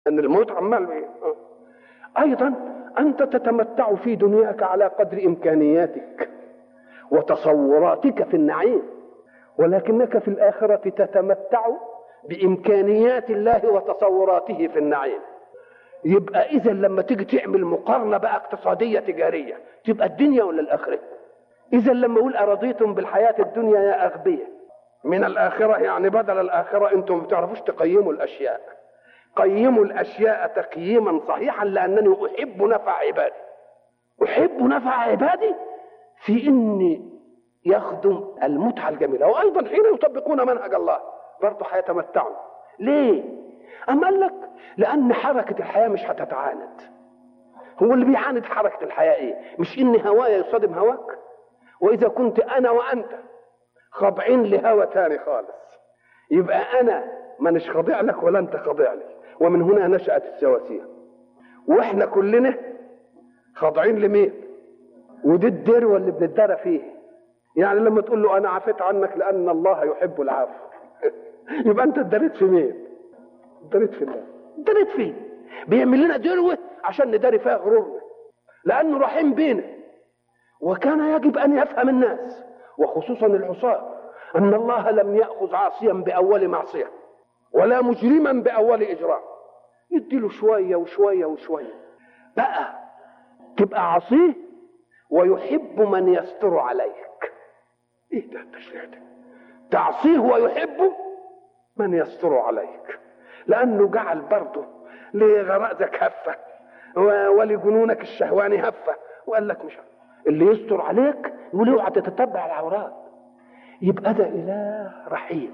ان الموت عمال بيه آه. ايضا انت تتمتع في دنياك على قدر امكانياتك وتصوراتك في النعيم ولكنك في الاخره تتمتع بامكانيات الله وتصوراته في النعيم يبقى اذا لما تيجي تعمل مقارنه بقى اقتصاديه تجاريه تبقى الدنيا ولا الاخره اذا لما اقول ارضيتم بالحياه الدنيا يا اغبياء من الاخره يعني بدل الاخره انتم ما بتعرفوش تقيموا الاشياء قيموا الاشياء تقييما صحيحا لانني احب نفع عبادي احب نفع عبادي في اني يخدم المتعه الجميله وايضا حين يطبقون منهج الله برضه هيتمتعوا ليه أم قال لك لأن حركة الحياة مش هتتعاند هو اللي بيعاند حركة الحياة إيه مش إن هوايا يصادم هواك وإذا كنت أنا وأنت خاضعين لهوى تاني خالص يبقى أنا مانيش خاضع لك ولا أنت خاضع لي ومن هنا نشأت السواسية وإحنا كلنا خاضعين لمين ودي الدروة اللي بندرى فيه يعني لما تقول له أنا عفيت عنك لأن الله يحب العفو يبقى أنت اتدريت في مين اتدريت في الله اتدريت فيه بيعمل لنا دروة عشان نداري فيها غرورنا لأنه رحيم بينا وكان يجب أن يفهم الناس وخصوصا العصاة أن الله لم يأخذ عاصيا بأول معصية ولا مجرما بأول إجرام يديله شوية وشوية وشوية بقى تبقى عصيه ويحب من يستر عليك ايه ده التشريع ده تعصيه ويحب من يستر عليك لانه جعل برضه لغرائزك هفه ولجنونك الشهواني هفه وقال لك مش اللي يستر عليك يقول اوعى تتتبع العورات يبقى ده اله رحيم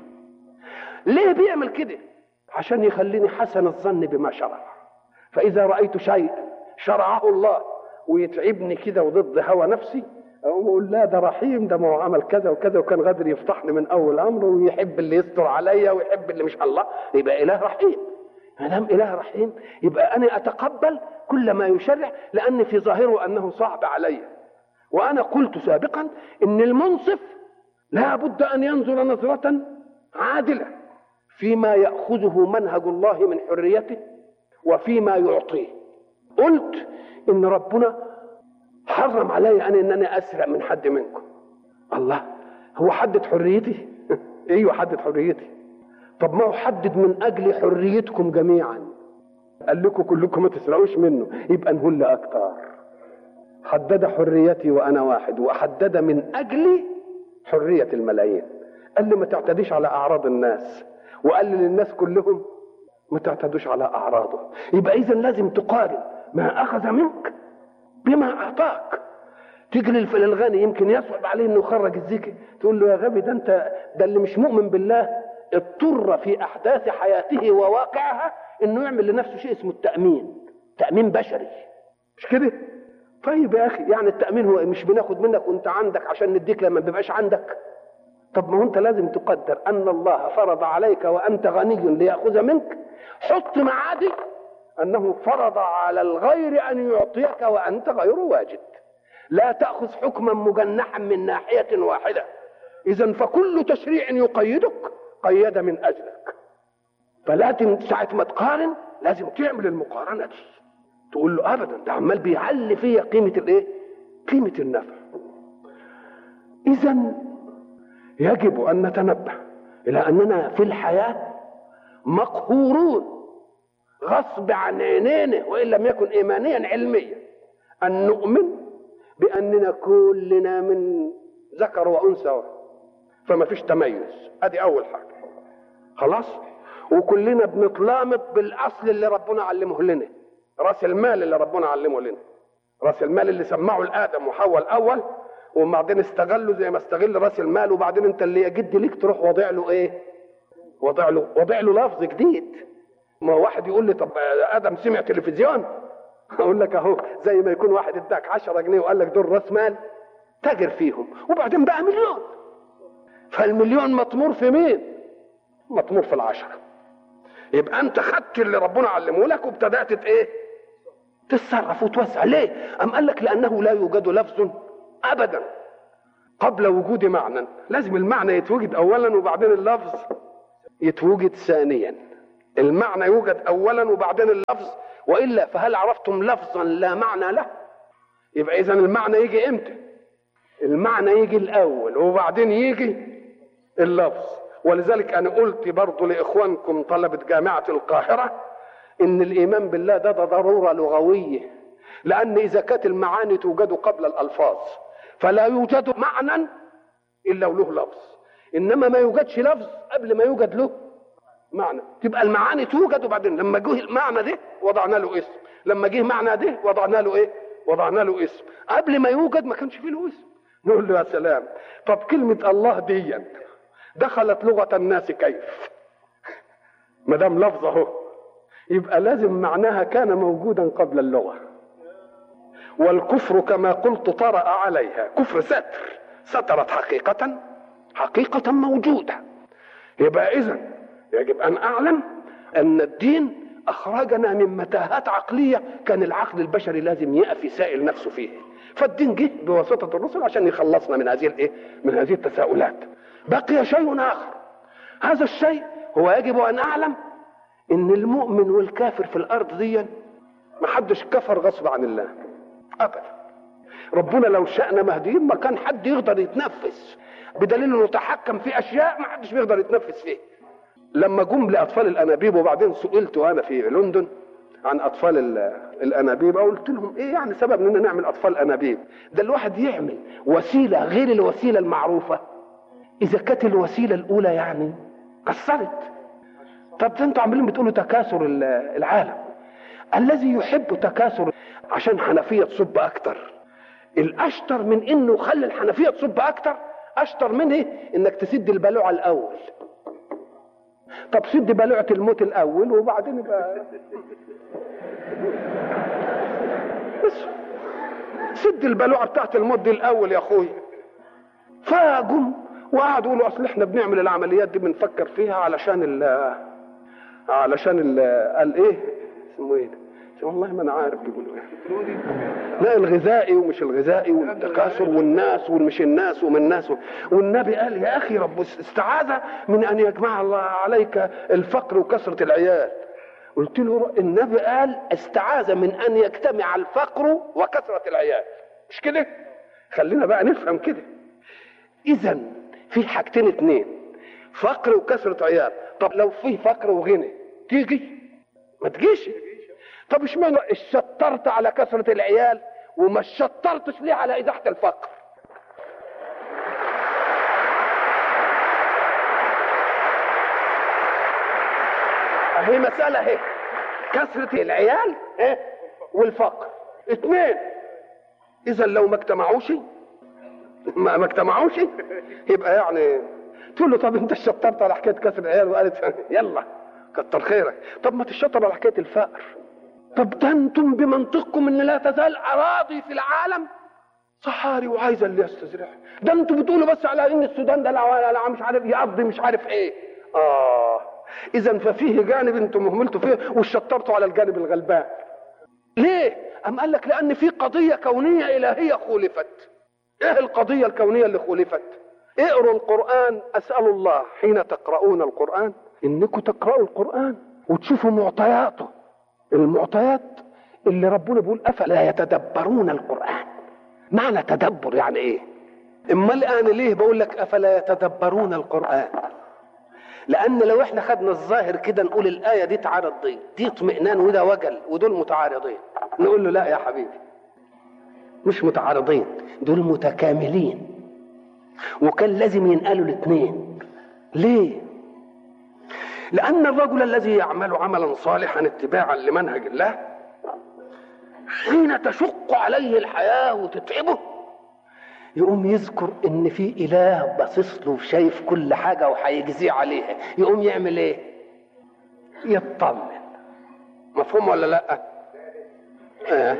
ليه بيعمل كده عشان يخليني حسن الظن بما شرع فاذا رايت شيئا شرعه الله ويتعبني كده وضد هوى نفسي اقوم اقول لا ده رحيم ده ما هو عمل كذا وكذا وكان قادر يفضحني من اول امر ويحب اللي يستر عليا ويحب اللي مش الله يبقى اله رحيم ما دام اله رحيم يبقى انا اتقبل كل ما يشرع لان في ظاهره انه صعب علي وانا قلت سابقا ان المنصف لا بد ان ينظر نظره عادله فيما ياخذه منهج الله من حريته وفيما يعطيه قلت ان ربنا حرم علي انا ان انا اسرق من حد منكم الله هو حدد حريتي ايوه حدد حريتي طب ما هو حدد من اجل حريتكم جميعا قال لكم كلكم ما تسرقوش منه يبقى نهل اكتر حدد حريتي وانا واحد وحدد من اجلي حريه الملايين قال لي ما تعتديش على اعراض الناس وقال للناس كلهم ما تعتدوش على اعراضه يبقى اذا لازم تقارن ما اخذ منك بما اعطاك تجري الغني يمكن يصعب عليه انه يخرج الزكي تقول له يا غبي ده انت ده اللي مش مؤمن بالله اضطر في احداث حياته وواقعها انه يعمل لنفسه شيء اسمه التامين تامين بشري مش كده طيب يا اخي يعني التامين هو مش بناخد منك وانت عندك عشان نديك لما بيبقاش عندك طب ما هو انت لازم تقدر ان الله فرض عليك وانت غني لياخذ منك حط معادي انه فرض على الغير ان يعطيك وانت غير واجد لا تاخذ حكما مجنحا من ناحيه واحده اذا فكل تشريع يقيدك قيد من اجلك فلازم ساعه ما تقارن لازم تعمل المقارنه دي تقول له ابدا ده عمال بيعلي فيا قيمه الايه قيمه النفع اذا يجب ان نتنبه الى اننا في الحياه مقهورون غصب عن عينينا وان لم يكن ايمانيا علميا ان نؤمن باننا كلنا من ذكر وانثى فما فيش تميز ادي اول حاجه خلاص وكلنا بنتلامط بالاصل اللي ربنا علمه لنا راس المال اللي ربنا علمه لنا راس المال اللي سمعه لادم وحواء الاول وبعدين استغله زي ما استغل راس المال وبعدين انت اللي يا جد ليك تروح واضع له ايه وضع له وضع له لفظ جديد ما واحد يقول لي طب ادم سمع تلفزيون اقول لك اهو زي ما يكون واحد اداك 10 جنيه وقال لك دول راس مال تاجر فيهم وبعدين بقى مليون فالمليون مطمور في مين مطمور في العشرة يبقى انت خدت اللي ربنا علمه لك وابتدات ايه تتصرف وتوسع ليه ام قال لك لانه لا يوجد لفظ ابدا قبل وجود معنى لازم المعنى يتوجد اولا وبعدين اللفظ يتوجد ثانيا المعنى يوجد اولا وبعدين اللفظ والا فهل عرفتم لفظا لا معنى له يبقى اذا المعنى يجي امتى المعنى يجي الاول وبعدين يجي اللفظ ولذلك انا قلت برضو لاخوانكم طلبه جامعه القاهره ان الايمان بالله ده, ده ضروره لغويه لان اذا كانت المعاني توجد قبل الالفاظ فلا يوجد معنى الا وله لفظ انما ما يوجدش لفظ قبل ما يوجد له معنى تبقى المعاني توجد وبعدين لما جه المعنى ده وضعنا له اسم لما جه معنى ده وضعنا له ايه وضعنا له اسم قبل ما يوجد ما كانش فيه له اسم نقول له يا سلام طب كلمة الله دي دخلت لغة الناس كيف ما دام لفظ اهو يبقى لازم معناها كان موجودا قبل اللغة والكفر كما قلت طرأ عليها كفر ستر سترت حقيقة حقيقة موجودة يبقى إذا يجب أن أعلم أن الدين أخرجنا من متاهات عقلية كان العقل البشري لازم يقف يسائل نفسه فيه فالدين جه بواسطة الرسل عشان يخلصنا من هذه الإيه؟ من هذه التساؤلات بقي شيء آخر هذا الشيء هو يجب أن أعلم إن المؤمن والكافر في الأرض دي ما حدش كفر غصب عن الله أبدا ربنا لو شأنا مهديين ما كان حد يقدر يتنفس بدليل انه تحكم في اشياء ما حدش بيقدر يتنفس فيها لما جم لاطفال الانابيب وبعدين سئلت وانا في لندن عن اطفال الانابيب قلت لهم ايه يعني سبب اننا نعمل اطفال انابيب ده الواحد يعمل وسيله غير الوسيله المعروفه اذا كانت الوسيله الاولى يعني قصرت طب ده انتوا عاملين بتقولوا تكاثر العالم الذي يحب تكاثر عشان حنفيه تصب اكتر الاشطر من انه يخلي الحنفيه تصب اكتر اشطر منه انك تسد البلوعه الاول طب سد بلوعه الموت الاول وبعدين يبقى بس سد البلوعه بتاعت الموت دي الاول يا اخوي فجم وقعدوا يقولوا اصل احنا بنعمل العمليات دي بنفكر فيها علشان ال علشان ال قال ايه اسمه ايه ده والله ما انا عارف بيقولوا ايه لا الغذائي ومش الغذائي والتكاثر والناس ومش الناس ومن الناس والنبي قال يا اخي رب استعاذ من ان يجمع الله عليك الفقر وكثره العيال قلت له النبي قال استعاذ من ان يجتمع الفقر وكثره العيال مش كده خلينا بقى نفهم كده اذا في حاجتين اتنين فقر وكثره عيال طب لو في فقر وغنى تيجي ما تجيش طب اشمعنى اشطرت على كثرة العيال وما شطرتش ليه على إزاحة الفقر هي مسألة هيك كثرة العيال ايه والفقر اثنين إذا لو ما اجتمعوش ما, ما اجتمعوش يبقى يعني تقول له طب انت شطرت على حكايه كسر العيال وقالت يلا كتر خيرك طب ما تشطر على حكايه الفقر طب ده انتم بمنطقكم ان لا تزال اراضي في العالم صحاري وعايزه اللي يستزرع ده انتوا بتقولوا بس على ان السودان ده لا, لا مش عارف يقضي مش عارف ايه اه اذا ففيه جانب انتم مهملتوا فيه وشطرتوا على الجانب الغلبان ليه ام قال لك لان في قضيه كونيه الهيه خولفت ايه القضيه الكونيه اللي خولفت اقروا القران اسال الله حين تقرؤون القران انكم تقرأوا القران وتشوفوا معطياته المعطيات اللي ربنا بيقول افلا يتدبرون القران معنى تدبر يعني ايه امال انا ليه بقول لك افلا يتدبرون القران لان لو احنا خدنا الظاهر كده نقول الايه دي تعارض دي دي اطمئنان وده وجل ودول متعارضين نقول له لا يا حبيبي مش متعارضين دول متكاملين وكان لازم ينقلوا الاثنين ليه لأن الرجل الذي يعمل عملا صالحا اتباعا لمنهج الله حين تشق عليه الحياة وتتعبه يقوم يذكر ان في اله باصص له شايف كل حاجه وهيجزيه عليها يقوم يعمل ايه يطمن مفهوم ولا لا آه.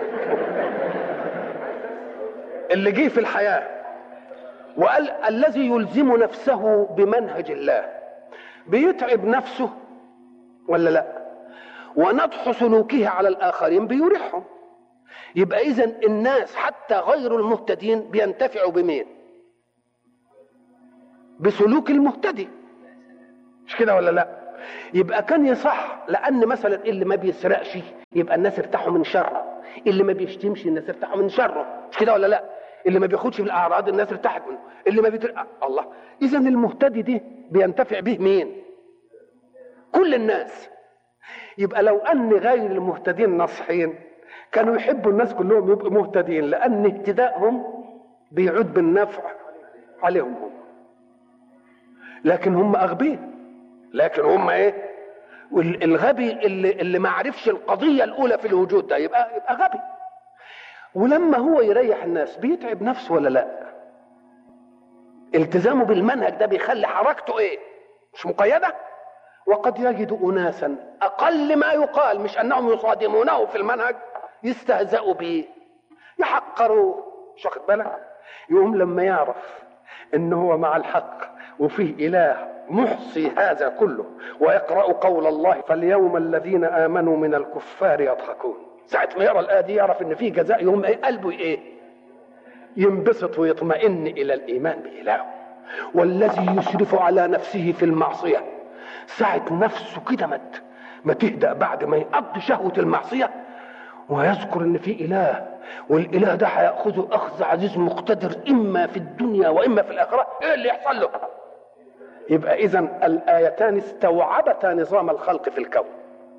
اللي جه في الحياه وقال الذي يلزم نفسه بمنهج الله بيتعب نفسه ولا لا ونضح سلوكه على الاخرين بيريحهم يبقى اذا الناس حتى غير المهتدين بينتفعوا بمين بسلوك المهتدي مش كده ولا لا يبقى كان يصح لان مثلا اللي ما بيسرقش يبقى الناس ارتاحوا من شره اللي ما بيشتمش الناس ارتاحوا من شره مش كده ولا لا اللي ما بياخدش في الاعراض الناس ارتاحت منه اللي ما بيتر... الله اذا المهتدي دي بينتفع به مين كل الناس يبقى لو ان غير المهتدين ناصحين كانوا يحبوا الناس كلهم يبقوا مهتدين لان اهتدائهم بيعود بالنفع عليهم هم لكن هم اغبياء لكن هم ايه والغبي اللي اللي ما عرفش القضيه الاولى في الوجود ده يبقى يبقى غبي ولما هو يريح الناس بيتعب نفسه ولا لا التزامه بالمنهج ده بيخلي حركته ايه مش مقيده وقد يجد اناسا اقل ما يقال مش انهم يصادمونه في المنهج يستهزأوا به يحقروه مش واخد بالك يقوم لما يعرف ان هو مع الحق وفيه اله محصي هذا كله ويقرا قول الله فاليوم الذين امنوا من الكفار يضحكون ساعه ما يقرا الايه دي يعرف ان في جزاء يوم ايه قلبه ايه ينبسط ويطمئن الى الايمان بالله والذي يشرف على نفسه في المعصيه ساعه نفسه كده ما ما تهدأ بعد ما يقضي شهوه المعصيه ويذكر ان في اله والاله ده هياخذه اخذ عزيز مقتدر اما في الدنيا واما في الاخره ايه اللي يحصل له يبقى اذا الايتان استوعبتا نظام الخلق في الكون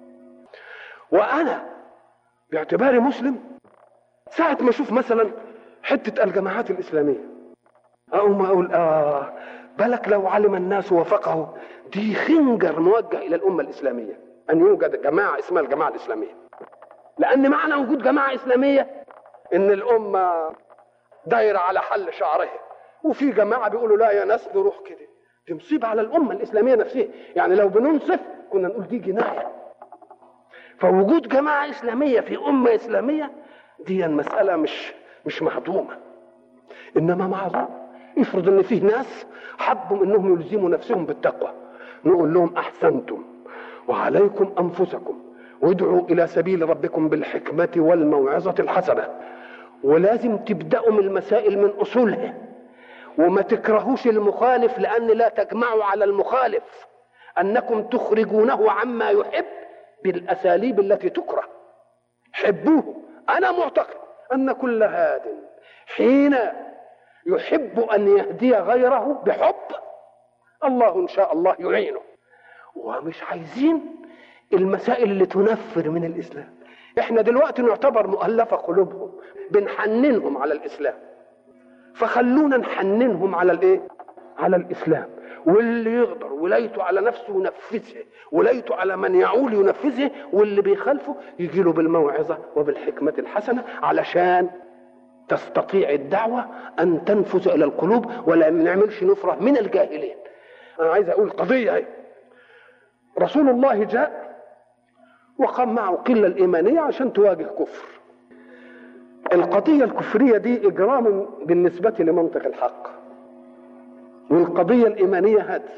وانا باعتباري مسلم ساعة ما اشوف مثلا حتة الجماعات الاسلامية اقوم اقول اه بالك لو علم الناس وفقهوا دي خنجر موجه الى الامة الاسلامية ان يوجد جماعة اسمها الجماعة الاسلامية لان معنى وجود جماعة اسلامية ان الامة دايرة على حل شعرها وفي جماعة بيقولوا لا يا ناس نروح كده دي مصيبة على الأمة الإسلامية نفسها يعني لو بننصف كنا نقول دي جناية فوجود جماعة إسلامية في أمة إسلامية دي مسألة مش مش مهضومة إنما معذور افرض إن فيه ناس حبوا إنهم يلزموا نفسهم بالتقوى نقول لهم أحسنتم وعليكم أنفسكم وادعوا إلى سبيل ربكم بالحكمة والموعظة الحسنة ولازم تبدأوا من المسائل من أصولها وما تكرهوش المخالف لأن لا تجمعوا على المخالف أنكم تخرجونه عما يحب بالأساليب التي تكره حبوه أنا معتقد أن كل هاد حين يحب أن يهدي غيره بحب الله إن شاء الله يعينه ومش عايزين المسائل اللي تنفر من الإسلام احنا دلوقتي نعتبر مؤلفة قلوبهم بنحننهم على الإسلام فخلونا نحننهم على الايه على الاسلام واللي يقدر ولايته على نفسه ينفذها ولايته على من يعول ينفذها واللي بيخالفه يجي له بالموعظه وبالحكمه الحسنه علشان تستطيع الدعوه ان تنفذ الى القلوب ولا نعملش نفره من الجاهلين انا عايز اقول قضيه اهي رسول الله جاء وقام معه قله الايمانيه عشان تواجه كفر القضية الكفرية دي إجرام بالنسبة لمنطق الحق والقضية الإيمانية هذه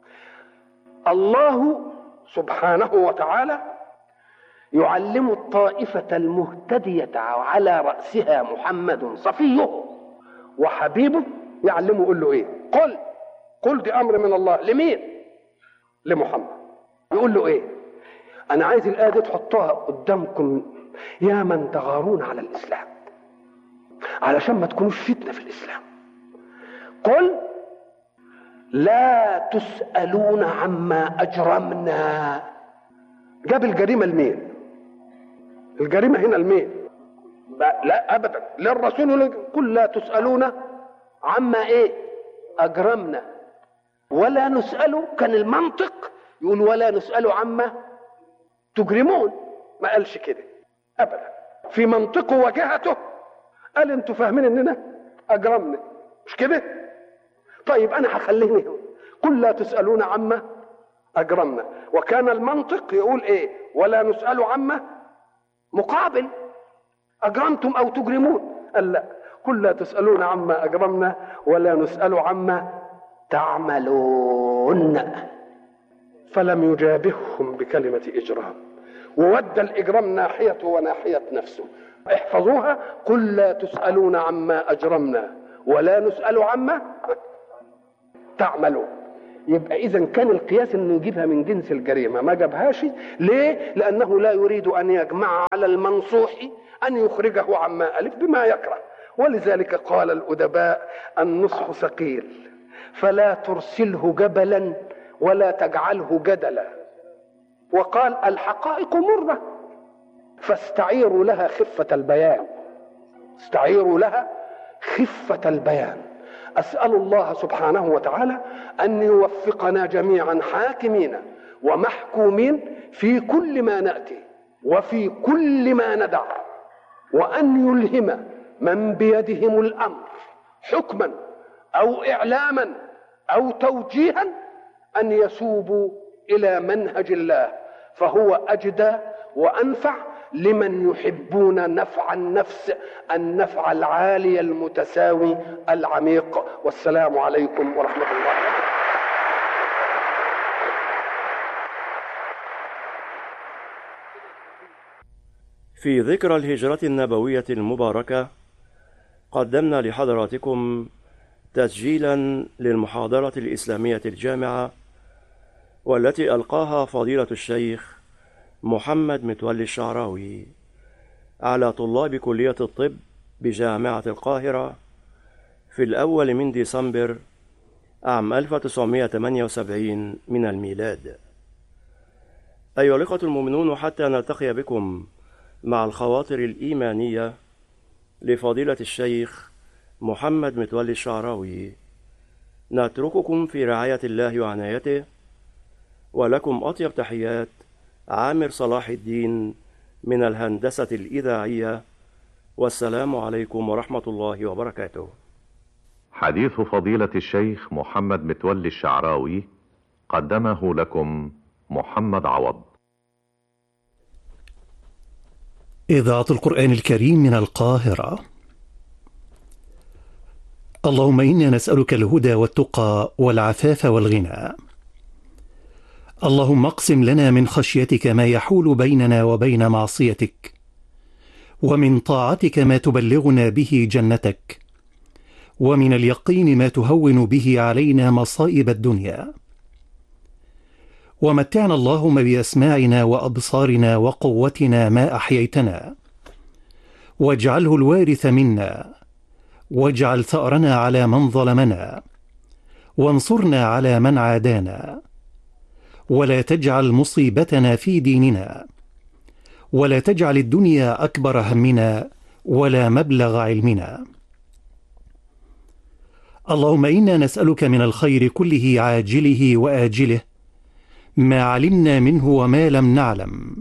الله سبحانه وتعالى يعلم الطائفة المهتدية على رأسها محمد صفيه وحبيبه يعلمه يقول له ايه قل قل دي امر من الله لمين لمحمد يقول له ايه انا عايز الايه دي تحطها قدامكم يا من تغارون على الاسلام علشان ما تكونوش فتنة في الإسلام قل لا تسألون عما أجرمنا جاب الجريمة لمين الجريمة هنا لمين لا أبدا للرسول قل لا تسألون عما إيه أجرمنا ولا نسأل كان المنطق يقول ولا نسأل عما تجرمون ما قالش كده أبدا في منطقه وجهته قال انتوا فاهمين اننا اجرمنا مش كده طيب انا هخليني قل لا تسالون عما اجرمنا وكان المنطق يقول ايه ولا نسال عما مقابل اجرمتم او تجرمون قال لا قل لا تسالون عما اجرمنا ولا نسال عما تعملون فلم يجابههم بكلمه اجرام وودى الاجرام ناحيته وناحيه نفسه احفظوها قل لا تسألون عما أجرمنا ولا نسأل عما تعملون يبقى اذا كان القياس انه يجيبها من جنس الجريمه ما جابهاش ليه لانه لا يريد ان يجمع على المنصوح ان يخرجه عما الف بما يكره ولذلك قال الادباء النصح ثقيل فلا ترسله جبلا ولا تجعله جدلا وقال الحقائق مره فاستعيروا لها خفه البيان استعيروا لها خفه البيان اسال الله سبحانه وتعالى ان يوفقنا جميعا حاكمين ومحكومين في كل ما ناتي وفي كل ما ندع وان يلهم من بيدهم الامر حكما او اعلاما او توجيها ان يسوبوا الى منهج الله فهو اجدى وانفع لمن يحبون نفع النفس النفع العالي المتساوي العميق والسلام عليكم ورحمه الله في ذكرى الهجرة النبوية المباركة قدمنا لحضراتكم تسجيلا للمحاضرة الإسلامية الجامعة والتي ألقاها فضيلة الشيخ محمد متولي الشعراوي على طلاب كلية الطب بجامعة القاهرة في الأول من ديسمبر عام 1978 من الميلاد أيها الأخوة المؤمنون حتى نلتقي بكم مع الخواطر الإيمانية لفضيلة الشيخ محمد متولي الشعراوي نترككم في رعاية الله وعنايته ولكم أطيب تحيات عامر صلاح الدين من الهندسة الإذاعية والسلام عليكم ورحمة الله وبركاته حديث فضيلة الشيخ محمد متولي الشعراوي قدمه لكم محمد عوض إذاعة القرآن الكريم من القاهرة اللهم إنا نسألك الهدى والتقى والعفاف والغنى اللهم اقسم لنا من خشيتك ما يحول بيننا وبين معصيتك ومن طاعتك ما تبلغنا به جنتك ومن اليقين ما تهون به علينا مصائب الدنيا ومتعنا اللهم باسماعنا وابصارنا وقوتنا ما احييتنا واجعله الوارث منا واجعل ثارنا على من ظلمنا وانصرنا على من عادانا ولا تجعل مصيبتنا في ديننا ولا تجعل الدنيا اكبر همنا ولا مبلغ علمنا اللهم انا نسالك من الخير كله عاجله واجله ما علمنا منه وما لم نعلم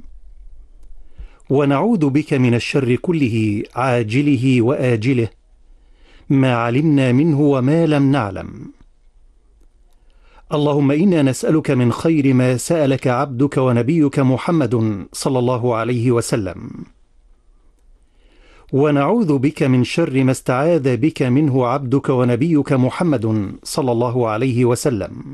ونعوذ بك من الشر كله عاجله واجله ما علمنا منه وما لم نعلم اللهم انا نسالك من خير ما سالك عبدك ونبيك محمد صلى الله عليه وسلم ونعوذ بك من شر ما استعاذ بك منه عبدك ونبيك محمد صلى الله عليه وسلم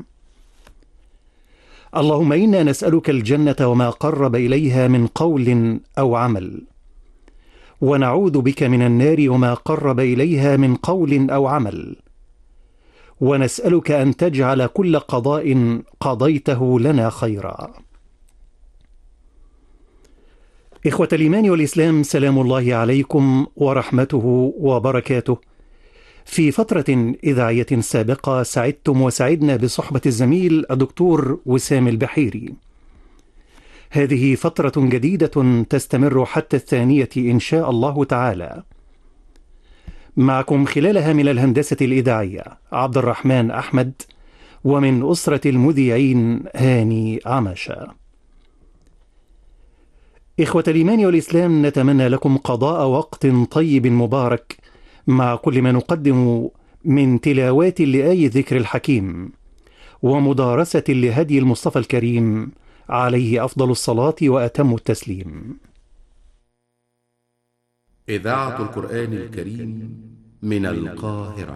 اللهم انا نسالك الجنه وما قرب اليها من قول او عمل ونعوذ بك من النار وما قرب اليها من قول او عمل ونسالك ان تجعل كل قضاء قضيته لنا خيرا اخوه الايمان والاسلام سلام الله عليكم ورحمته وبركاته في فترة إذاعية سابقة سعدتم وسعدنا بصحبة الزميل الدكتور وسام البحيري. هذه فترة جديدة تستمر حتى الثانية إن شاء الله تعالى. معكم خلالها من الهندسة الإذاعية عبد الرحمن أحمد ومن أسرة المذيعين هاني عمشة. إخوة الإيمان والإسلام نتمنى لكم قضاء وقت طيب مبارك مع كل ما نقدم من تلاوات لآي الذكر الحكيم ومدارسة لهدي المصطفى الكريم عليه أفضل الصلاة وأتم التسليم إذاعة القرآن الكريم من القاهرة